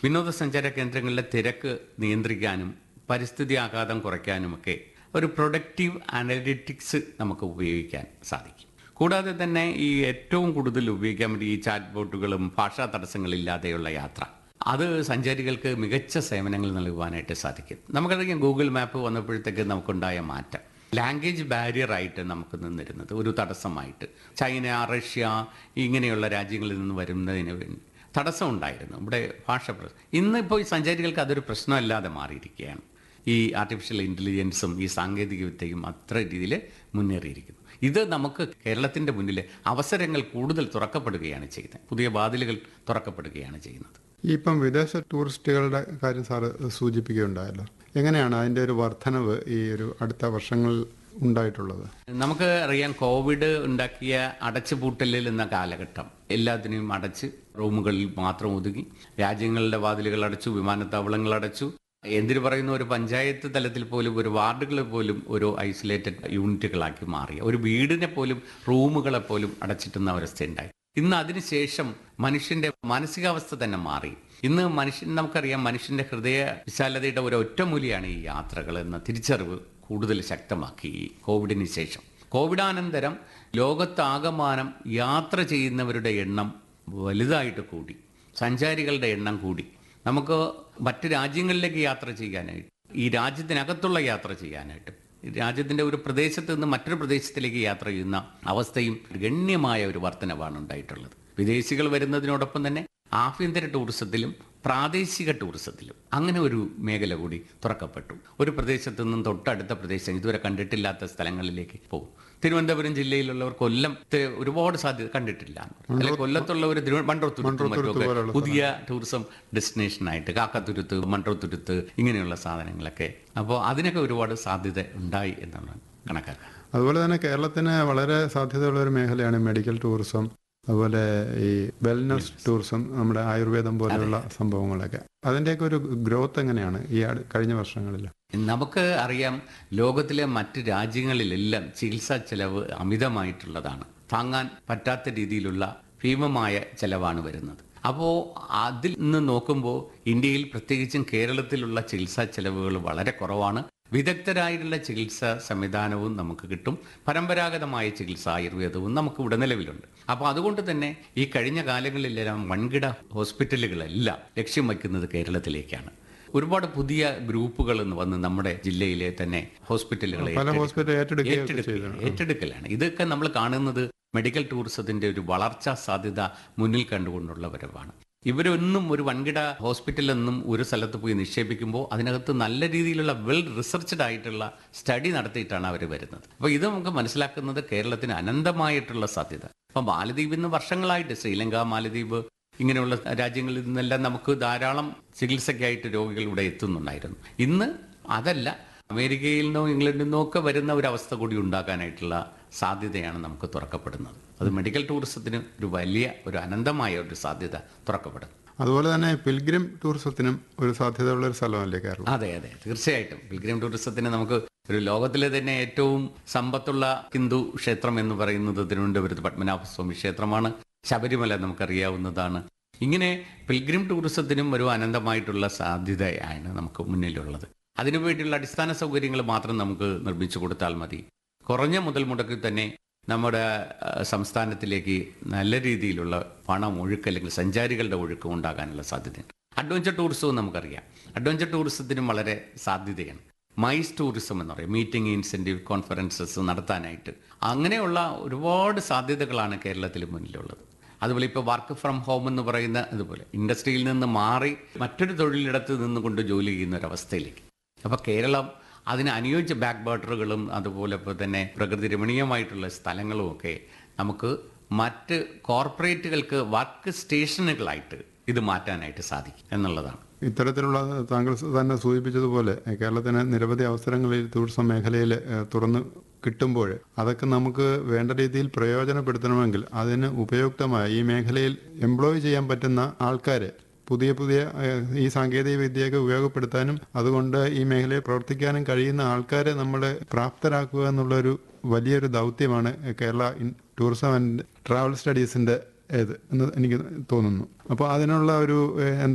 വിനോദസഞ്ചാര കേന്ദ്രങ്ങളിലെ തിരക്ക് നിയന്ത്രിക്കാനും പരിസ്ഥിതി ആഘാതം കുറയ്ക്കാനുമൊക്കെ ഒരു പ്രൊഡക്റ്റീവ് അനലിറ്റിക്സ് നമുക്ക് ഉപയോഗിക്കാൻ സാധിക്കും കൂടാതെ തന്നെ ഈ ഏറ്റവും കൂടുതൽ ഉപയോഗിക്കാൻ വേണ്ടി ഈ ചാറ്റ് ബോട്ടുകളും ഭാഷാ തടസ്സങ്ങളില്ലാതെയുള്ള യാത്ര അത് സഞ്ചാരികൾക്ക് മികച്ച സേവനങ്ങൾ നൽകുവാനായിട്ട് സാധിക്കും നമുക്കറിയാം ഗൂഗിൾ മാപ്പ് വന്നപ്പോഴത്തേക്ക് നമുക്കുണ്ടായ മാറ്റം ലാംഗ്വേജ് ബാരിയർ ആയിട്ട് നമുക്ക് നിന്നിരുന്നത് ഒരു തടസ്സമായിട്ട് ചൈന റഷ്യ ഇങ്ങനെയുള്ള രാജ്യങ്ങളിൽ നിന്ന് വരുന്നതിന് വേണ്ടി തടസ്സം ഉണ്ടായിരുന്നു ഇവിടെ ഭാഷ പ്രശ്നം ഇന്നിപ്പോൾ ഈ സഞ്ചാരികൾക്ക് അതൊരു പ്രശ്നമല്ലാതെ മാറിയിരിക്കുകയാണ് ഈ ആർട്ടിഫിഷ്യൽ ഇൻ്റലിജൻസും ഈ സാങ്കേതികവിദ്യയും അത്ര രീതിയിൽ മുന്നേറിയിരിക്കുന്നു ഇത് നമുക്ക് കേരളത്തിൻ്റെ മുന്നിൽ അവസരങ്ങൾ കൂടുതൽ തുറക്കപ്പെടുകയാണ് ചെയ്യുന്നത് പുതിയ വാതിലുകൾ തുറക്കപ്പെടുകയാണ് ചെയ്യുന്നത് ഈ ഇപ്പം വിദേശ ടൂറിസ്റ്റുകളുടെ കാര്യം സാറ് സൂചിപ്പിക്കുകയുണ്ടായല്ലോ എങ്ങനെയാണ് അതിൻ്റെ ഒരു വർധനവ് ഈ ഒരു അടുത്ത വർഷങ്ങളിൽ ഉണ്ടായിട്ടുള്ളത് നമുക്ക് അറിയാം കോവിഡ് ഉണ്ടാക്കിയ അടച്ചുപൂട്ടലിൽ എന്ന കാലഘട്ടം എല്ലാത്തിനെയും അടച്ച് റൂമുകളിൽ മാത്രം ഒതുങ്ങി രാജ്യങ്ങളുടെ വാതിലുകൾ അടച്ചു വിമാനത്താവളങ്ങൾ അടച്ചു എന്തിനു പറയുന്ന ഒരു പഞ്ചായത്ത് തലത്തിൽ പോലും ഒരു വാർഡുകൾ പോലും ഒരു ഐസൊലേറ്റഡ് യൂണിറ്റുകളാക്കി മാറി ഒരു വീടിനെ പോലും റൂമുകളെ പോലും അടച്ചിട്ടുന്ന അവസ്ഥയുണ്ടായി ഇന്ന് അതിനുശേഷം മനുഷ്യന്റെ മാനസികാവസ്ഥ തന്നെ മാറി ഇന്ന് മനുഷ്യൻ നമുക്കറിയാം മനുഷ്യന്റെ ഹൃദയ വിശാലതയുടെ ഒരു ഒറ്റമൂലിയാണ് ഈ യാത്രകൾ എന്ന തിരിച്ചറിവ് കൂടുതൽ ശക്തമാക്കി ഈ കോവിഡിന് ശേഷം കോവിഡാനന്തരം ലോകത്താകമാനം യാത്ര ചെയ്യുന്നവരുടെ എണ്ണം വലുതായിട്ട് കൂടി സഞ്ചാരികളുടെ എണ്ണം കൂടി നമുക്ക് മറ്റ് രാജ്യങ്ങളിലേക്ക് യാത്ര ചെയ്യാനായിട്ട് ഈ രാജ്യത്തിനകത്തുള്ള യാത്ര ചെയ്യാനായിട്ട് രാജ്യത്തിന്റെ ഒരു പ്രദേശത്ത് നിന്ന് മറ്റൊരു പ്രദേശത്തിലേക്ക് യാത്ര ചെയ്യുന്ന അവസ്ഥയും ഗണ്യമായ ഒരു വർധനവാണ് ഉണ്ടായിട്ടുള്ളത് വിദേശികൾ വരുന്നതിനോടൊപ്പം തന്നെ ആഭ്യന്തര ടൂറിസത്തിലും പ്രാദേശിക ടൂറിസത്തിലും അങ്ങനെ ഒരു മേഖല കൂടി തുറക്കപ്പെട്ടു ഒരു പ്രദേശത്തു നിന്നും തൊട്ടടുത്ത പ്രദേശം ഇതുവരെ കണ്ടിട്ടില്ലാത്ത സ്ഥലങ്ങളിലേക്ക് പോകും തിരുവനന്തപുരം ജില്ലയിലുള്ളവർ കൊല്ലത്തെ ഒരുപാട് സാധ്യത കണ്ടിട്ടില്ല അല്ലെങ്കിൽ കൊല്ലത്തുള്ളവർ തിരുവ- മൺട്രോത്തുരുത്തും മറ്റുമൊക്കെ പുതിയ ടൂറിസം ഡെസ്റ്റിനേഷൻ ആയിട്ട് കാക്കത്തുരുത്ത് മൺട്രോത്തുരുത്ത് ഇങ്ങനെയുള്ള സാധനങ്ങളൊക്കെ അപ്പോൾ അതിനൊക്കെ ഒരുപാട് സാധ്യത ഉണ്ടായി എന്നാണ് കണക്കാക്കുക അതുപോലെ തന്നെ കേരളത്തിന് വളരെ സാധ്യതയുള്ള ഒരു മേഖലയാണ് മെഡിക്കൽ ടൂറിസം അതുപോലെ ഈ വെൽനസ് ടൂറിസം നമ്മുടെ ആയുർവേദം പോലെയുള്ള സംഭവങ്ങളൊക്കെ അതിൻ്റെയൊക്കെ ഒരു ഗ്രോത്ത് എങ്ങനെയാണ് ഈ അടു- കഴിഞ്ഞ വർഷങ്ങളിൽ നമുക്ക് അറിയാം ലോകത്തിലെ മറ്റ് രാജ്യങ്ങളിലെല്ലാം ചികിത്സാ ചെലവ് അമിതമായിട്ടുള്ളതാണ് താങ്ങാൻ പറ്റാത്ത രീതിയിലുള്ള ഭീമമായ ചെലവാണ് വരുന്നത് അപ്പോൾ അതിൽ നിന്ന് നോക്കുമ്പോൾ ഇന്ത്യയിൽ പ്രത്യേകിച്ചും കേരളത്തിലുള്ള ചികിത്സാ ചെലവുകൾ വളരെ കുറവാണ് വിദഗ്ധരായിട്ടുള്ള ചികിത്സാ സംവിധാനവും നമുക്ക് കിട്ടും പരമ്പരാഗതമായ ചികിത്സ ആയുർവേദവും നമുക്ക് ഇവിടെ നിലവിലുണ്ട് അപ്പോൾ അതുകൊണ്ട് തന്നെ ഈ കഴിഞ്ഞ കാലങ്ങളിലെല്ലാം വൻകിട ഹോസ്പിറ്റലുകളെല്ലാം ലക്ഷ്യം വയ്ക്കുന്നത് കേരളത്തിലേക്കാണ് ഒരുപാട് പുതിയ ഗ്രൂപ്പുകൾ എന്ന് വന്ന് നമ്മുടെ ജില്ലയിലെ തന്നെ ഹോസ്പിറ്റലുകളെ പല ഹോസ്പിറ്റൽ ഏറ്റെടുക്കുകയൊക്കെ ഏറ്റെടുക്കൽ- ചെയ്തു ഏറ്റെടുക്കലാണ് ഇതൊക്കെ നമ്മൾ കാണുന്നത് മെഡിക്കൽ ടൂറിസത്തിന്റെ ഒരു വളർച്ചാ സാധ്യത മുന്നിൽ കണ്ടുകൊണ്ടുള്ള വരവാണ് ഇവരൊന്നും ഒരു വൻകിട ഹോസ്പിറ്റലൊന്നും ഒരു സ്ഥലത്ത് പോയി നിക്ഷേപിക്കുമ്പോൾ അതിനകത്ത് നല്ല രീതിയിലുള്ള വെൽ റിസർച്ച്ഡ് ആയിട്ടുള്ള സ്റ്റഡി നടത്തിയിട്ടാണ് അവർ വരുന്നത് അപ്പോൾ ഇത് നമുക്ക് മനസ്സിലാക്കുന്നത് കേരളത്തിന് അനന്തമായിട്ടുള്ള സാധ്യത അപ്പം മാലദ്വീപിൽ നിന്ന് വർഷങ്ങളായിട്ട് ശ്രീലങ്ക മാലദ്വീപ് ഇങ്ങനെയുള്ള രാജ്യങ്ങളിൽ നിന്നെല്ലാം നമുക്ക് ധാരാളം ചികിത്സയ്ക്കായിട്ട് രോഗികൾ ഇവിടെ എത്തുന്നുണ്ടായിരുന്നു ഇന്ന് അതല്ല അമേരിക്കയിൽ നിന്നോ ഇംഗ്ലണ്ടിൽ നിന്നോ ഒക്കെ വരുന്ന ഒരു അവസ്ഥ കൂടി ഉണ്ടാക്കാനായിട്ടുള്ള സാധ്യതയാണ് നമുക്ക് തുറക്കപ്പെടുന്നത് അത് മെഡിക്കൽ ടൂറിസത്തിന് ഒരു വലിയ ഒരു അനന്തമായ ഒരു സാധ്യത തുറക്കപ്പെടുന്നു അതുപോലെ തന്നെ പിൽഗ്രിം ടൂറിസത്തിനും ഒരു സാധ്യതയുള്ള ഒരു സ്ഥലമല്ലേ കേരളം അതെ അതെ തീർച്ചയായിട്ടും പിൽഗ്രിം ടൂറിസത്തിന് നമുക്ക് ഒരു ലോകത്തിലെ തന്നെ ഏറ്റവും സമ്പത്തുള്ള ഹിന്ദു ക്ഷേത്രം എന്ന് പറയുന്നത് തിരുവനന്തപുരത്ത് പത്മനാഭസ്വാമി ക്ഷേത്രമാണ് ശബരിമല നമുക്കറിയാവുന്നതാണ് ഇങ്ങനെ പിൽഗ്രിം ടൂറിസത്തിനും ഒരു അനന്തമായിട്ടുള്ള സാധ്യതയാണ് നമുക്ക് മുന്നിലുള്ളത് അതിനുവേണ്ടിയുള്ള അടിസ്ഥാന സൗകര്യങ്ങൾ മാത്രം നമുക്ക് നിർമ്മിച്ചു കൊടുത്താൽ മതി കുറഞ്ഞ മുതൽ മുടക്കിൽ തന്നെ നമ്മുടെ ആ, സംസ്ഥാനത്തിലേക്ക് നല്ല രീതിയിലുള്ള പണം ഒഴുക്ക് അല്ലെങ്കിൽ സഞ്ചാരികളുടെ ഒഴുക്ക് ഉണ്ടാകാനുള്ള സാധ്യതയുണ്ട് അഡ്വഞ്ചർ ടൂറിസവും നമുക്കറിയാം അഡ്വഞ്ചർ ടൂറിസത്തിനും വളരെ സാധ്യതയാണ് മൈസ് ടൂറിസം എന്ന് പറയും മീറ്റിംഗ് ഇൻസെൻറ്റീവ് കോൺഫറൻസസ് നടത്താനായിട്ട് അങ്ങനെയുള്ള ഒരുപാട് സാധ്യതകളാണ് കേരളത്തിൽ മുന്നിലുള്ളത് അതുപോലെ ഇപ്പോൾ വർക്ക് ഫ്രം ഹോം എന്ന് പറയുന്ന അതുപോലെ ഇൻഡസ്ട്രിയിൽ നിന്ന് മാറി മറ്റൊരു തൊഴിലിടത്ത് നിന്നുകൊണ്ട് ജോലി ചെയ്യുന്ന ഒരവസ്ഥയിലേക്ക് അപ്പോൾ കേരളം അതിന് അനുയോജ്യ ബാക്ക് ബാട്ടറുകളും അതുപോലെ ഇപ്പോൾ തന്നെ പ്രകൃതി രമണീയമായിട്ടുള്ള സ്ഥലങ്ങളും ഒക്കെ നമുക്ക് മറ്റ് കോർപ്പറേറ്റുകൾക്ക് വർക്ക് സ്റ്റേഷനുകളായിട്ട് ഇത് മാറ്റാനായിട്ട് സാധിക്കും എന്നുള്ളതാണ് ഇത്തരത്തിലുള്ള താങ്കൾ തന്നെ സൂചിപ്പിച്ചതുപോലെ കേരളത്തിന് നിരവധി അവസരങ്ങൾ ഈ ടൂറിസം മേഖലയിൽ ഏഹ്, തുറന്ന് കിട്ടുമ്പോൾ അതൊക്കെ നമുക്ക് വേണ്ട രീതിയിൽ പ്രയോജനപ്പെടുത്തണമെങ്കിൽ അതിന് ഉപയുക്തമായ ഈ മേഖലയിൽ എംപ്ലോയ് ചെയ്യാൻ പറ്റുന്ന ആൾക്കാരെ പുതിയ പുതിയ ഏഹ്, ഈ സാങ്കേതിക വിദ്യയൊക്കെ ഉപയോഗപ്പെടുത്താനും അതുകൊണ്ട് ഈ മേഖലയിൽ പ്രവർത്തിക്കാനും കഴിയുന്ന ആൾക്കാരെ നമ്മൾ പ്രാപ്തരാക്കുക എന്നുള്ളൊരു വലിയൊരു ദൗത്യമാണ് Kerala in- tourism and travel സ്റ്റഡീസിന്റെ ഏത് എന്ന് എനിക്ക് തോന്നുന്നു അപ്പോൾ അതിനുള്ള ഒരു ഏഹ്,